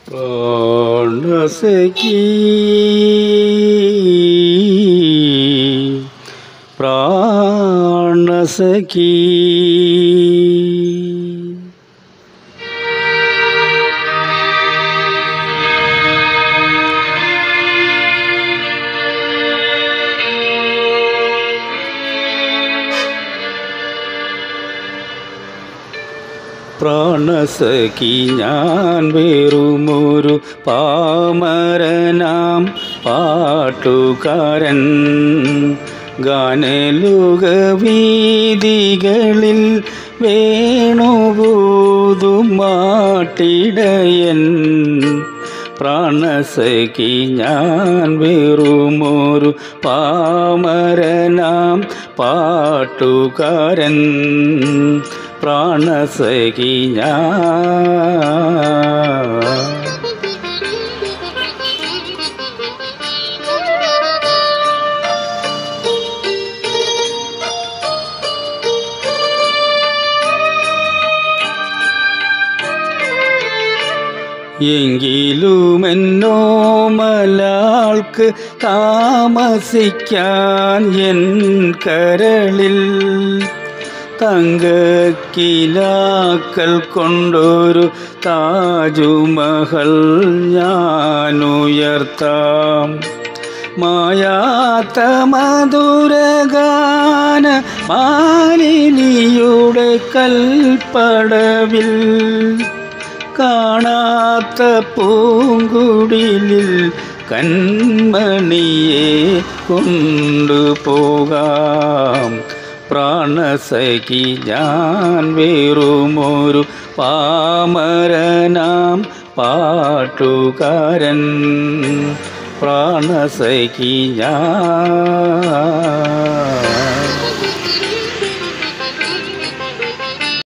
പ്രാണസഖി പ്രാണസഖി പ്രാണസഖി ഞാൻ വെറുമൊരു പാമരനാം പാട്ടുകാരൻ ഗാനലുക വീതികളിൽ വേണുകൂതുമാട്ടിടയൻ പ്രാണസഖി ഞാൻ വെറുമൊരു പാമരനാം പാട്ടുകാരൻ പ്രാണസഖി ഞാൻ എങ്കിലുമെന്നോ മലാൾക്ക് താമസിക്കാൻ എൻ കരളിൽ തങ്കക്കിലാക്കൽ കൊണ്ടൊരു താജുമഹൽ ഞാനുയർത്താം മായാത്ത മധുരഗാന മാലിനിയുടെ കൽപ്പടവിൽ കാണാത്ത പൂങ്കുടിലിൽ കൺമണിയെ കൊണ്ടുപോകാം പ്രാണസഖി ഞാൻ വേറുമൊരു പാമരനാം പാട്ടുകാരൻ പ്രാണസഖി ഞാൻ